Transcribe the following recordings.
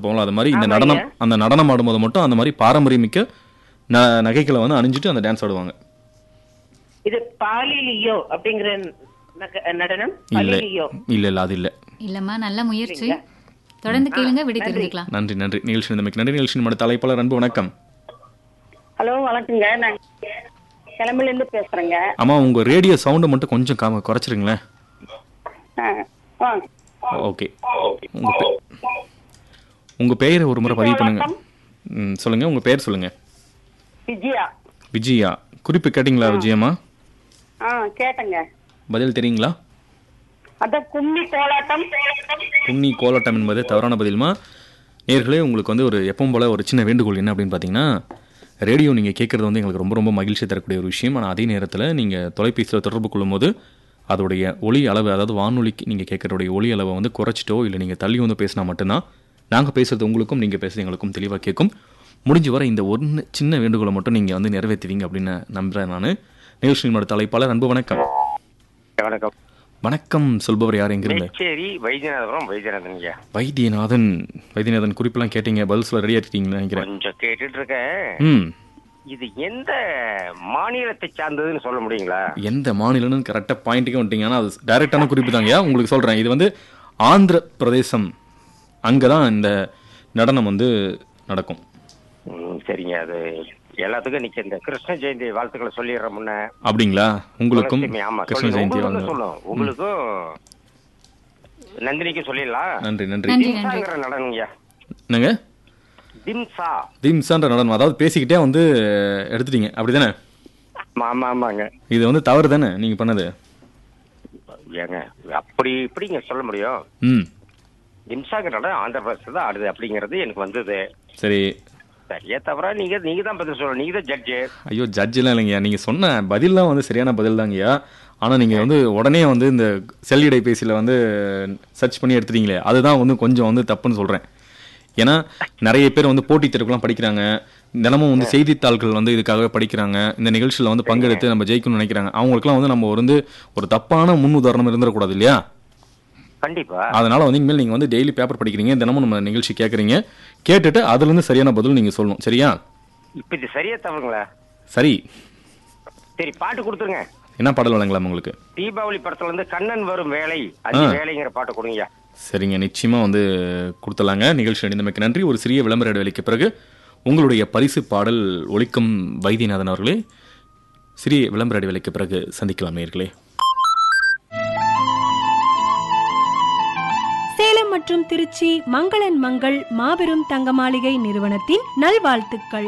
போகலாம் அது மாதிரி இந்த ஆமாங்க. நடனம் அந்த நடனம் ஆடும்போது மட்டும் அந்த மாதிரி பாரம்பரியமிக்க ந நகைகளை வந்து அணிஞ்சிட்டு அந்த டான்ஸ் ஆடுவாங்க இது பாலிலியோ அப்படிங்கிற நக- நடனம் இல்லை பாலிலியோ இல்லை இல்லை அது இல்லை இல்லம்மா நல்ல முயற்சி தொடர்ந்து கேளுங்க விடை தெரிஞ்சுக்கலாம் நன்றி நன்றி நிகழ்ச்சி இருந்தமைக்கு நன்றி நிகழ்ச்சி நம்முடைய தலைப்பாளர் அன்பு வணக்கம் ஹலோ வணக்கங்க நான் கிளம்பில இருந்து பேசுறேங்க அம்மா உங்க ரேடியோ சவுண்டை மட்டும் கொஞ்சம் காம குறைச்சிருங்களேன் ஆ, ஆ. ஓகே உங்க பே- உங்க பெயரை ஒரு முறை பதிவு பண்ணுங்க ம் சொல்லுங்க உங்க பெயர் சொல்லுங்க விஜயா விஜயா குறிப்பு கேட்டிங்களா விஜயம்மா ஆ கேட்டேங்க பதில் தெரியுங்களா அதான் கும்மி கோலாட்டம் குன்னி கோலாட்டம் என்பது தவறான பதிலுமா நேர்களே உங்களுக்கு வந்து ஒரு எப்பவும் போல ஒரு சின்ன வேண்டுகோள் என்ன அப்படின்னு பார்த்தீங்கன்னா ரேடியோ நீங்கள் கேட்குறது வந்து எங்களுக்கு ரொம்ப ரொம்ப மகிழ்ச்சி தரக்கூடிய ஒரு விஷயம் ஆனால் அதே நேரத்தில் நீங்கள் தொலைபேசியில் தொடர்பு கொள்ளும்போது அதோடைய ஒலி அளவு அதாவது வானொலிக்கு நீங்கள் கேட்குறடைய ஒலி அளவை வந்து குறைச்சிட்டோ இல்லை நீங்கள் தள்ளி வந்து பேசினா மட்டும்தான் நாங்கள் பேசுறது உங்களுக்கும் நீங்கள் பேசுறது எங்களுக்கும் தெளிவாக கேட்கும் முடிஞ்ச வரை இந்த ஒன்று சின்ன வேண்டுகோளை மட்டும் நீங்கள் வந்து நிறைவேற்றுவீங்க அப்படின்னு நம்புகிறேன் நான் நிகழ்ச்சியின் தலைப்பாளர் அன்பு வணக்கம் வணக்கம் வணக்கம் சொல்பவர் யார் எங்கிருந்து மேச்சேரி வைத்தியநாதபுரம் வைத்தியநாதன் ஐயா வைத்தியநாதன் வைத்தியநாதன் குறிப்பெல்லாம் கேட்டீங்க பதில் சொல்ல ரெடி ஆகிட்டீங்கன்னு நினைக்கிறேன் கொஞ்சம் கேட்டுட்டு இருக்கேன் ம் இது எந்த மாநிலத்தை சார்ந்ததுன்னு சொல்ல முடியுங்களா எந்த மாநிலம்னு கரெக்டாக பாயிண்ட்டுக்கே வந்துட்டீங்க ஆனால் அது டைரக்டான குறிப்பு தாங்கய்யா உங்களுக்கு சொல்கிறேன் இது வந்து ஆந்திர பிரதேசம் அங்கே தான் இந்த நடனம் வந்து நடக்கும் ம், சரிங்க அது எல்லாத்துக்கும் இன்னைக்கு இந்த கிருஷ்ண ஜெயந்தி வாழ்த்துக்களை சொல்லிடுற முன்ன அப்படிங்களா உங்களுக்கும் லட்சுமி, ஆமா கிருஷ்ண சொல்லுங்க. ஜெயந்தி உங்களுக்கும் வாழ்த்து. சொல்லும் உங்களுக்கும் நந்தினிக்கும் சொல்லிடலாம் நன்றி நன்றி நன்றி நன்றி திம்சாங்கிற நடனங்கய்யா என்னங்க திம்சா திம்சான்ற நடனம் அதாவது பேசிக்கிட்டே வந்து எடுத்துட்டீங்க அப்படிதானே ஆமா ஆமா ஆமாங்க இது வந்து தவறு தானே நீங்கள் பண்ணது ஏங்க அப்படி இப்படிங்க சொல்ல முடியும் ம் திம்சாங்கிற நடனம் ஆந்திர பிரதேசம் தான் ஆடுது அப்படிங்கிறது எனக்கு வந்தது சரி சரியா தவிர நீங்க நீங்க தான் பதில் சொல்லணும் நீங்க தான் ஜட்ஜு ஐயோ ஜட்ஜெலாம் இல்லைங்கய்யா நீங்கள் சொன்ன பதில்லாம் வந்து சரியான பதில் தாங்கய்யா ஆனால் நீங்கள் வந்து உடனே வந்து இந்த செல்லிடை பேசியில் வந்து சர்ச் பண்ணி எடுத்துட்டீங்களே அதுதான் வந்து கொஞ்சம் வந்து தப்புன்னு சொல்கிறேன் ஏன்னா நிறைய பேர் வந்து போட்டித் தேர்வுலாம் படிக்கிறாங்க தினமும் வந்து செய்தித்தாள்கள் வந்து இதுக்காகவே படிக்கிறாங்க இந்த நிகழ்ச்சியில் வந்து பங்கெடுத்து நம்ம ஜெயிக்கணும்னு நினைக்கிறாங்க அவங்களுக்குலாம் வந்து நம்ம வந்து ஒரு தப்பான முன் உதாரணம் இருந்துடக்கூடாது இல்லையா கண்டிப்பா அதனால வந்து இனிமேல் நீங்கள் வந்து டெய்லி பேப்பர் படிக்கிறீங்க தினமும் நம்ம நிகழ்ச்சி கேட்குறீங்க கேட்டுட்டு அதுலேருந்து சரியான பதில் நீங்கள் சொல்லணும் சரியா இப்ப இது சரியா தவறுங்களா சரி சரி பாட்டு கொடுத்துருங்க என்ன பாடல் வழங்கலாம் உங்களுக்கு தீபாவளி படத்துல இருந்து கண்ணன் வரும் வேலை அஞ்சு வேலைங்கிற பாட்டு கொடுங்கய்யா சரிங்க நிச்சயமா வந்து கொடுத்துலாங்க நிகழ்ச்சி அணிந்தமைக்கு நன்றி ஒரு சிறிய விளம்பர இடைவெளிக்கு பிறகு உங்களுடைய பரிசு பாடல் ஒலிக்கும் வைத்தியநாதன் அவர்களே சிறிய விளம்பர இடைவெளிக்கு பிறகு சந்திக்கலாம் நேர்களே சேலம் மற்றும் திருச்சி மங்களன் மங்கள் மாபெரும் தங்க மாளிகை நிறுவனத்தின் நல்வாழ்த்துக்கள்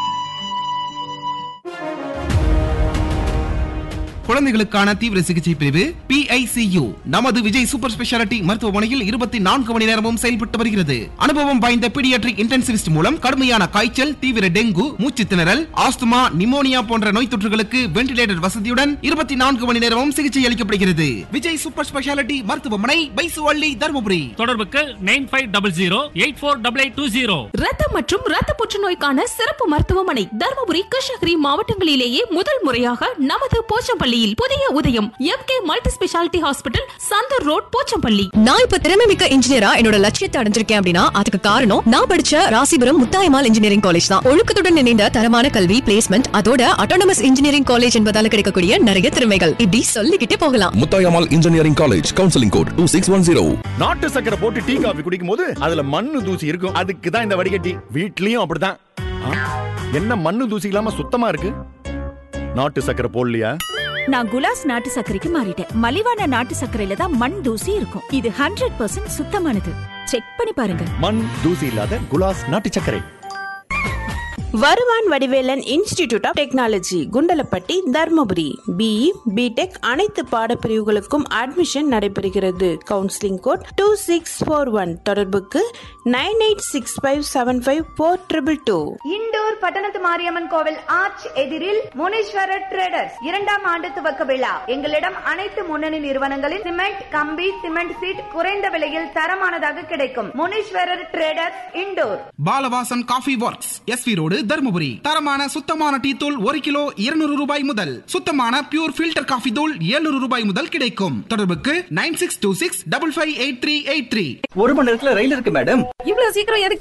குழந்தைகளுக்கான தீவிர சிகிச்சை பிரிவு PICU நமது விஜய் சூப்பர் ஸ்பெஷாலிட்டி மருத்துவமனையில் இருபத்தி நான்கு மணி நேரமும் செயல்பட்டு வருகிறது அனுபவம் வாய்ந்த பீடியாட்ரிக் இன்டென்சிவிஸ்ட் மூலம் கடுமையான காய்ச்சல் தீவிர டெங்கு மூச்சு திணறல் ஆஸ்துமா நிமோனியா போன்ற நோய் தொற்றுகளுக்கு வென்டிலேட்டர் வசதியுடன் இருபத்தி நான்கு மணி நேரமும் சிகிச்சை அளிக்கப்படுகிறது விஜய் சூப்பர் ஸ்பெஷாலிட்டி மருத்துவமனை பைசுவள்ளி தருமபுரி தொடர்புக்கு nine five double zero eight four double eight two zero ரத்தம் மற்றும் ரத்த புற்றுநோய்க்கான சிறப்பு மருத்துவமனை தருமபுரி கிருஷ்ணகிரி மாவட்டங்களிலேயே முதல் முறையாக நமது போச்சம்பள்ளியில் புதிய Udayam M K multi speciality hospital Santhur road Pochampalli நான் இப்ப திறமை மிக்க இன்ஜினியரா என்னோட லட்சியத்தை அடைஞ்சிருக்கேன் அப்படின்னா அதுக்கு காரணம் நான் படிச்ச ராசிபுரம் முத்தாயமால் இன்ஜினியரிங் காலேஜ் தான் ஒழுக்கத்துடன் இணைந்த தரமான கல்வி பிளேஸ்மெண்ட் அதோட அட்டானமஸ் இன்ஜினியரிங் காலேஜ் என்பதால கிடைக்கக்கூடிய நிறைய திறமைகள் இப்படி சொல்லிக்கிட்டே போகலாம் Muthayammal engineering college counselling code two six one zero நாட்டு சக்கரை போட்டு டீ காபி குடிக்கும் போது அதுல மண்ணு தூசி இருக்கும் அதுக்கு தான் இந்த வடிகட்டி வீட்லயும் அப்படிதான் ஆ, என்ன மண்ணு தூசி இல்லாம சுத்தமா இருக்கு நாட்டு சக்கரை போடலையா நான் குலாஸ் நாட்டு சர்க்கரைக்கு மாறிட்டேன் மலிவான நாட்டு சர்க்கரையில தான் மண் தூசி இருக்கும் இது ஹண்ட்ரட் பர்சன்ட் சுத்தமானது செக் பண்ணி பாருங்க மண் தூசி இல்லாத குலாஸ் நாட்டு சர்க்கரை வருவான் Vadivelan institute of technology Kundalapatti Dharmapuri BE BTech அனைத்து பாடப்பிரிவுகளுக்கும் அட்மிஷன் நடைபெறுகிறது counselling code two six four one தொடர்புக்கு nine eight six five seven five four triple two Indur Pattanathu Mariamman கோவில் ஆர்ச் எதிரில் முனீஸ்வரர் ட்ரேடர்ஸ் இரண்டாம் ஆண்டு துவக்க விழா எங்களிடம் அனைத்து முன்னணி நிறுவனங்களின் சிமெண்ட் கம்பி சிமெண்ட் சீட் குறைந்த விலையில் தரமானதாக கிடைக்கும் Muneeswarar traders Indur Balavasan coffee works SV road Dharmapuri தரமான சுத்தமான டீ தூள் ஒரு கிலோ இருநூறு ரூபாய் முதல் சுத்தமான பியூர் ஃபில்டர் காஃபி தூள் 700 ரூபாய் முதல் கிடைக்கும் தொடர்புக்கு nine six two six double five eight three eight three ஒரு மணி நேரத்துல ரயில் இருக்கு மேடம் இவ்வளவு சீக்கிரம் எதுக்கு